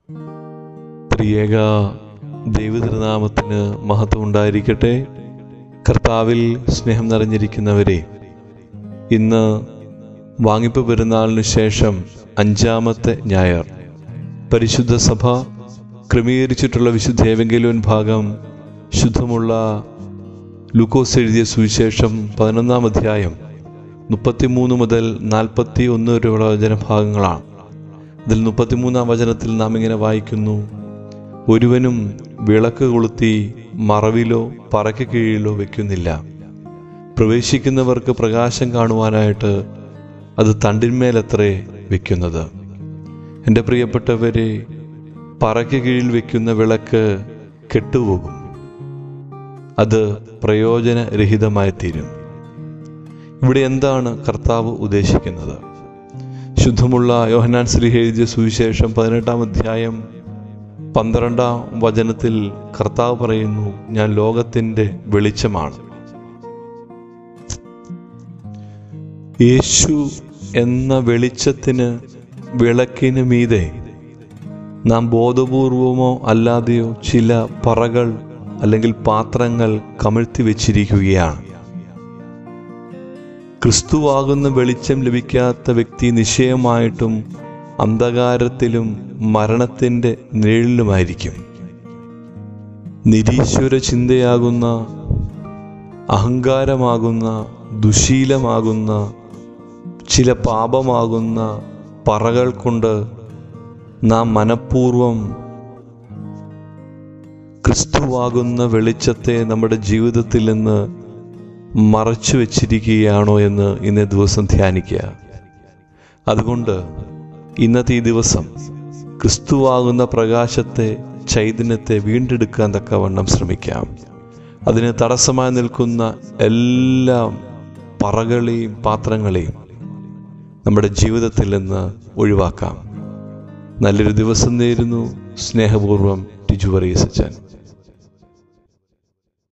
ത്രിയേക ദൈവതിരുനാമത്തിന് മഹത്വം ഉണ്ടായിരിക്കട്ടെ കർത്താവിൽ സ്നേഹം നിറഞ്ഞിരിക്കുന്നവരെ ഇന്ന് വാങ്ങിപ്പ് പെരുന്നാളിന് ശേഷം അഞ്ചാമത്തെ ഞായർ പരിശുദ്ധ സഭ ക്രമീകരിച്ചിട്ടുള്ള വിശുദ്ധ ഏവെങ്കിലോൻ ഭാഗം ശുദ്ധമുള്ള ലൂക്കോസ് എഴുതിയ സുവിശേഷം പതിനൊന്നാം അധ്യായം മുപ്പത്തിമൂന്ന് മുതൽ നാൽപ്പത്തി ഒന്ന് വരെയുള്ള വചനഭാഗങ്ങളാണ് ഇതിൽ മുപ്പത്തിമൂന്നാം വചനത്തിൽ നാം ഇങ്ങനെ വായിക്കുന്നു ഒരുവനും വിളക്ക് കൊളുത്തി മറവിലോ പറയ്ക്ക് കീഴിലോ വെക്കുന്നില്ല പ്രവേശിക്കുന്നവർക്ക് പ്രകാശം കാണുവാനായിട്ട് അത് തണ്ടിന്മേലത്രേ വെക്കുന്നത് എൻ്റെ പ്രിയപ്പെട്ടവരെ പറയ്ക്ക് കീഴിൽ വെക്കുന്ന വിളക്ക് കെട്ടുപോകും അത് പ്രയോജനരഹിതമായി തീരും ഇവിടെ എന്താണ് കർത്താവ് ഉദ്ദേശിക്കുന്നത് ശുദ്ധമുള്ള യോഹനാൻ സ്ലിഹ എഴുതിയ സുവിശേഷം പതിനെട്ടാം അധ്യായം പന്ത്രണ്ടാം വചനത്തിൽ കർത്താവ് പറയുന്നു ഞാൻ ലോകത്തിൻ്റെ വെളിച്ചമാണ് യേശു എന്ന വെളിച്ചത്തിന് വിളക്കിന് മീതെ നാം ബോധപൂർവമോ അല്ലാതെയോ ചില പറകൾ അല്ലെങ്കിൽ പാത്രങ്ങൾ കമിഴ്ത്തി വെച്ചിരിക്കുകയാണ് ക്രിസ്തുവാകുന്ന വെളിച്ചം ലഭിക്കാത്ത വ്യക്തി നിശ്ചയമായിട്ടും അന്ധകാരത്തിലും മരണത്തിൻ്റെ നിഴലിലുമായിരിക്കും നിരീശ്വര ചിന്തയാകുന്ന അഹങ്കാരമാകുന്ന ദുശീലമാകുന്ന ചില പാപമാകുന്ന പറകൾ കൊണ്ട് നാം മനഃപൂർവം ക്രിസ്തുവാകുന്ന വെളിച്ചത്തെ നമ്മുടെ ജീവിതത്തിൽ നിന്ന് മറച്ചു വെച്ചിരിക്കുകയാണോ എന്ന് ഇന്നേ ദിവസം ധ്യാനിക്കുക അതുകൊണ്ട് ഇന്നത്തെ ഈ ദിവസം ക്രിസ്തുവാകുന്ന പ്രകാശത്തെ ചൈതന്യത്തെ വീണ്ടെടുക്കാൻ തക്കവണ്ണം ശ്രമിക്കാം അതിന് തടസ്സമായി നിൽക്കുന്ന എല്ലാ പറകളെയും പാത്രങ്ങളെയും നമ്മുടെ ജീവിതത്തിൽ നിന്ന് ഒഴിവാക്കാം നല്ലൊരു ദിവസം നേരുന്നു സ്നേഹപൂർവ്വം ടിജു പറയസച്ചാൻ